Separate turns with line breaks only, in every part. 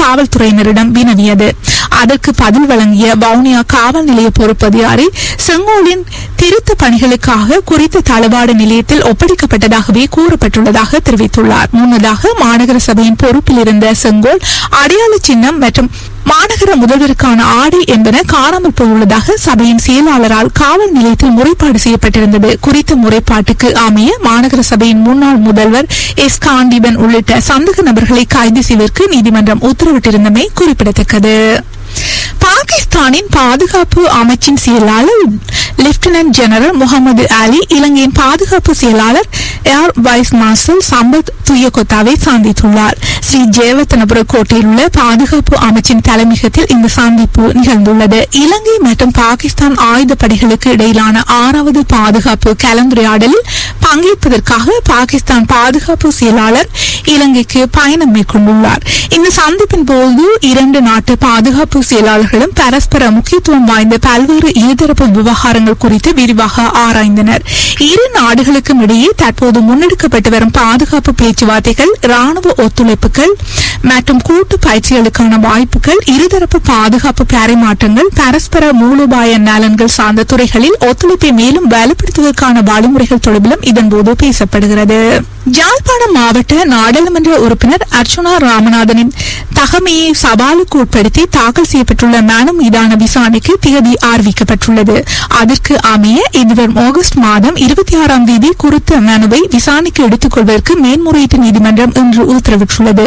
காவல்துறையினரிடம் வினவியது அதற்கு பதில் வழங்கிய வவுனியா காவல் நிலைய பொறுப்பதிகாரி செங்கோலின் திருத்த பணிகளுக்காக குறித்த தளவாட நிலையத்தில் ஒப்படைக்கப்பட்டதாகவே கூறப்பட்டுள்ளதாக தெரிவித்துள்ளார் முன்னதாக மாநகர சபையின் பொறுப்பில் இருந்த செங்கோல் அடையாள சின்னம் மற்றும் மாநகர முதல்வருக்கான ஆடை என்பன காணாமல் போயுள்ளதாக சபையின் செயலாளரால் காவல் நிலையத்தில் முறைப்பாடு செய்யப்பட்டிருந்தது குறித்த முறைப்பாட்டுக்கு அமைய மாநகர சபையின் முன்னாள் முதல்வர் எஸ் காண்டிபன் உள்ளிட்ட சந்தேக நபர்களை கைது செய்வதற்கு நீதிமன்றம் உத்தரவிட்டிருந்தமை குறிப்பிடத்தக்கது பாகிஸ்தானின் பாதுகாப்பு அமைச்சின் செயலாளர் லெப்டினன்ட் ஜெனரல் முகமது அலி இலங்கையின் பாதுகாப்பு செயலாளர் ஏர் வைஸ் மார்ஷல் சம்பத் துயகொத்தாவை சந்தித்துள்ளார் ஸ்ரீ ஜெயவர்த்தனபுர கோட்டையில் உள்ள பாதுகாப்பு அமைச்சின் தலைமையகத்தில் இந்த சந்திப்பு நிகழ்ந்துள்ளது இலங்கை மற்றும் பாகிஸ்தான் ஆயுத படைகளுக்கு இடையிலான ஆறாவது பாதுகாப்பு கலந்துரையாடலில் பங்கேற்பதற்காக பாகிஸ்தான் பாதுகாப்பு செயலாளர் இலங்கைக்கு பயணம் மேற்கொண்டுள்ளார் இந்த சந்திப்பின் போது இரண்டு நாட்டு பாதுகாப்பு செயலாளர்களும் பரஸ்பர முக்கியத்துவம் வாய்ந்த பல்வேறு இருதரப்பு விவகாரங்கள் குறித்து விரிவாக ஆராய்ந்தனர் இரு நாடுகளுக்கும் இடையே தற்போது முன்னெடுக்கப்பட்டு வரும் பாதுகாப்பு பேச்சுவார்த்தைகள் ராணுவ ஒத்துழைப்புகள் மற்றும் கூட்டு பயிற்சிகளுக்கான வாய்ப்புகள் இருதரப்பு பாதுகாப்பு பரிமாற்றங்கள் பரஸ்பர மூலோபாய நலன்கள் சார்ந்த துறைகளில் ஒத்துழைப்பை மேலும் வலுப்படுத்துவதற்கான வழிமுறைகள் தொடர்பிலும் இதன்போது பேசப்படுகிறது யாழ்ப்பாணம் மாவட்ட நாடாளுமன்ற உறுப்பினர் அர்ச்சுனா ராமநாதனின் தகமையை சவாலுக்கு உட்படுத்தி தாக்கல் செய்யப்பட்டுள்ள மனு மீதான விசாரணைக்கு தேதி அறிவிக்கப்பட்டுள்ளது அதற்கு அமைய எதிர்வரும் ஆகஸ்ட் மாதம் இருபத்தி ஆறாம் தேதி குறித்த மனுவை விசாரணைக்கு எடுத்துக் கொள்வதற்கு மேன்முறையீட்டு நீதிமன்றம் இன்று உத்தரவிட்டுள்ளது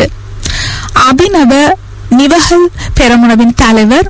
அபிநவ நிவகல் பெரமுனவின் தலைவர்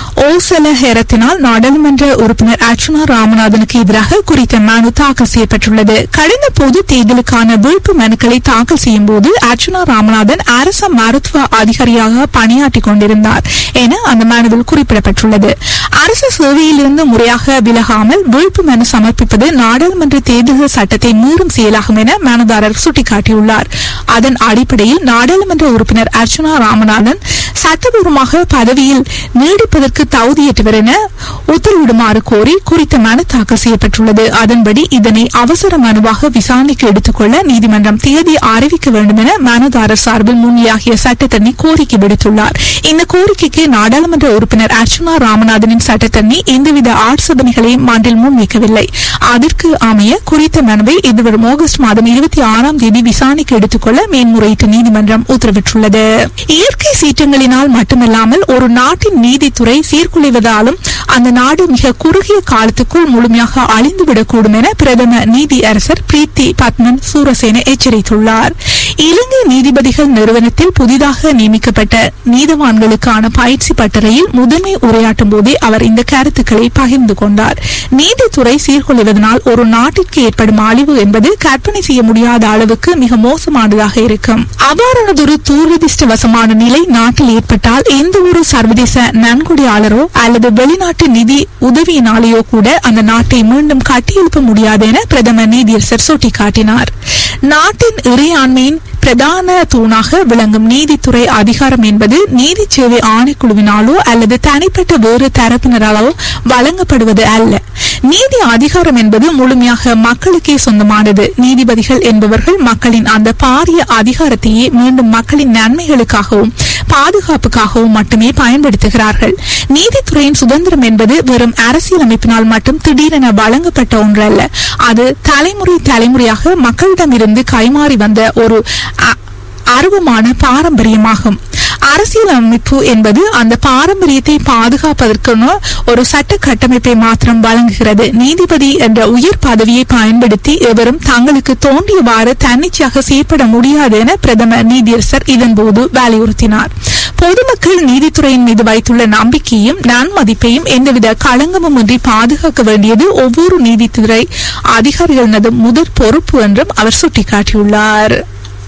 ஓசல ஹேரத்தினால் நாடாளுமன்ற உறுப்பினர் அர்ச்சுனா ராமநாதனுக்கு எதிராக குறித்த மனு தாக்கல் செய்யப்பட்டுள்ளது கடந்த பொது தேர்தலுக்கான வேட்பு மனுக்களை தாக்கல் செய்யும் போது அர்ச்சுனா ராமநாதன் அரச மருத்துவ அதிகாரியாக பணியாற்றிக் கொண்டிருந்தார் என அந்த மனுவில் குறிப்பிடப்பட்டுள்ளது அரசு சேவையிலிருந்து முறையாக விலகாமல் வேட்பு மனு சமர்ப்பிப்பது நாடாளுமன்ற தேர்தல் சட்டத்தை மீறும் செயலாகும் என மனுதாரர் சுட்டிக்காட்டியுள்ளார் அதன் அடிப்படையில் நாடாளுமன்ற உறுப்பினர் அர்ச்சுனா ராமநாதன் சட்டபூர்வமாக பதவியில் நீடிப்பதற்கு தகுதியற்றவர் என உத்தரவிடுமாறு கோரி குறித்த மனு தாக்கல் செய்யப்பட்டுள்ளது அதன்படி இதனை அவசர மனுவாக விசாரணைக்கு எடுத்துக்கொள்ள நீதிமன்றம் தேதி அறிவிக்க வேண்டும் என மனுதாரர் சார்பில் முன்னிலையாகிய சட்டத்தண்ணி கோரிக்கை விடுத்துள்ளார் இந்த கோரிக்கைக்கு நாடாளுமன்ற உறுப்பினர் அர்ச்சுனா ராமநாதனின் சட்டத்தண்ணி எந்தவித ஆட்சேபனைகளையும் மன்றில் முன்வைக்கவில்லை அதற்கு அமைய குறித்த மனுவை எதிர்வரும் ஆகஸ்ட் மாதம் இருபத்தி ஆறாம் தேதி விசாரணைக்கு எடுத்துக்கொள்ள மேன்முறையீட்டு நீதிமன்றம் உத்தரவிட்டுள்ளது இயற்கை சீற்றங்களினால் மட்டுமல்லாமல் ஒரு நாட்டின் நீதித்துறை சீர்குலைவதாலும் அந்த நாடு மிக குறுகிய காலத்துக்குள் முழுமையாக அழிந்துவிடக்கூடும் என பிரதம நீதி அரசர் பிரீத்தி பத்மன் சூரசேன எச்சரித்துள்ளார் இலங்கை நீதிபதிகள் நிறுவனத்தில் புதிதாக நியமிக்கப்பட்ட நீதவான்களுக்கான பயிற்சி பட்டறையில் முதன்மை உரையாற்றும் போதே அவர் இந்த கருத்துக்களை பகிர்ந்து கொண்டார் நீதித்துறை சீர்குலைவதனால் ஒரு நாட்டிற்கு ஏற்படும் அழிவு என்பது கற்பனை செய்ய முடியாத அளவுக்கு மிக மோசமானதாக இருக்கும் அவ்வாறானதொரு துரதிருஷ்டவசமான நிலை நாட்டில் ஏற்பட்டால் எந்த ஒரு சர்வதேச நன்கொடையாளரோ அல்லது வெளிநாட்டு நிதி உதவியினாலேயோ கூட அந்த நாட்டை மீண்டும் கட்டியெழுப்ப முடியாது என பிரதமர் நீதியரசர் சுட்டிக்காட்டினார் நாட்டின் இறையாண்மையின் பிரதான தூணாக விளங்கும் நீதித்துறை அதிகாரம் என்பது நீதி சேவை ஆணைக்குழுவினாலோ அல்லது தனிப்பட்ட வேறு தரப்பினராலோ வழங்கப்படுவது அல்ல நீதி அதிகாரம் என்பது முழுமையாக மக்களுக்கே சொந்தமானது நீதிபதிகள் என்பவர்கள் மக்களின் அந்த பாரிய அதிகாரத்தையே மீண்டும் மக்களின் நன்மைகளுக்காகவும் பாதுகாப்புக்காகவும் மட்டுமே பயன்படுத்துகிறார்கள் நீதித்துறையின் சுதந்திரம் என்பது வெறும் அரசியலமைப்பினால் மட்டும் திடீரென வழங்கப்பட்ட ஒன்றல்ல அது தலைமுறை தலைமுறையாக மக்களிடமிருந்து கைமாறி வந்த ஒரு அ- அருவமான பாரம்பரியமாகும் அரசியலமைப்பு என்பது அந்த பாரம்பரியத்தை பாதுகாப்பதற்கான ஒரு சட்ட கட்டமைப்பை மாத்திரம் வழங்குகிறது நீதிபதி என்ற உயர் பதவியை பயன்படுத்தி எவரும் தங்களுக்கு தோன்றியவாறு தன்னிச்சையாக செயற்பட முடியாது என பிரதமர் நீதியரசர் இதன்போது வலியுறுத்தினார் பொதுமக்கள் நீதித்துறையின் மீது வைத்துள்ள நம்பிக்கையும் நன்மதிப்பையும் எந்தவித களங்கமும் இன்றி பாதுகாக்க வேண்டியது ஒவ்வொரு நீதித்துறை அதிகாரிகளினது முதற் பொறுப்பு என்றும் அவர் சுட்டிக்காட்டியுள்ளார்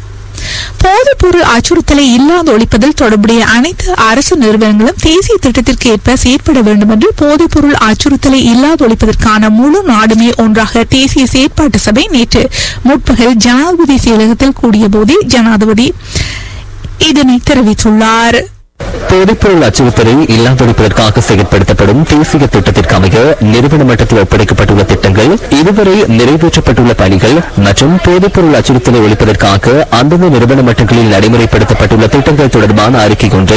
போதைப்பொருள் அச்சுறுத்தலை இல்லாது ஒழிப்பதில் தொடர்புடைய அனைத்து அரசு நிறுவனங்களும் தேசிய திட்டத்திற்கு ஏற்ப செயற்பட வேண்டும் என்று போதைப்பொருள் அச்சுறுத்தலை இல்லாது ஒழிப்பதற்கான முழு நாடுமே ஒன்றாக தேசிய செயற்பாட்டு சபை நேற்று முற்பகல் ஜனாதிபதி செயலகத்தில் கூடிய போதே ஜனாதிபதி இதனை தெரிவித்துள்ளார்
போதைப்பொருள் அச்சுறுத்தலை இல்லாதொழிப்பதற்காக செயற்படுத்தப்படும் தேசிய திட்டத்திற்கு அமைய நிறுவன மட்டத்தில் ஒப்படைக்கப்பட்டுள்ள திட்டங்கள் இதுவரை நிறைவேற்றப்பட்டுள்ள பணிகள் மற்றும் போதைப்பொருள் அச்சுறுத்தலை ஒழிப்பதற்காக அந்தந்த நிறுவன மட்டங்களில் நடைமுறைப்படுத்தப்பட்டுள்ள திட்டங்கள் தொடர்பான அறிக்கை ஒன்றை